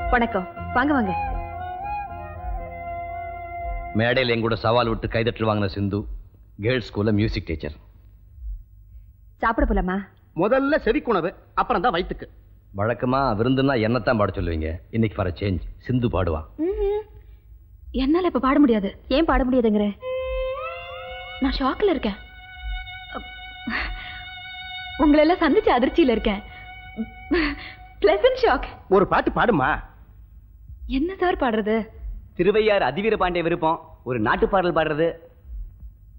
வணக்கம் வாங்க வாங்க மேடையில் எங்கூட சவால் விட்டு கைதட்டல் வாங்கின சிந்து கேர்ள்ஸ் ஸ்கூல்ல மியூசிக் டீச்சர் சாப்பிட போலாமா முதல்ல செவிக்குணவு அப்புறம் தான் வயிற்றுக்கு வழக்கமா விருந்துன்னா என்னத்தான் பாட சொல்லுவீங்க இன்னைக்கு ஃபார் சேஞ்ச் சிந்து பாடுவான் என்னால இப்ப பாட முடியாது ஏன் பாட முடியாதுங்கிற நான் ஷாக்ல இருக்கேன் உங்களை எல்லாம் சந்திச்ச அதிர்ச்சியில இருக்கேன் பிளசன்ட் ஷாக் ஒரு பாட்டு பாடுமா என்ன சார் பாடுறது திருவையார் அதிவீர பாண்டிய விருப்பம் ஒரு நாட்டுப்பாடல் பாடுறது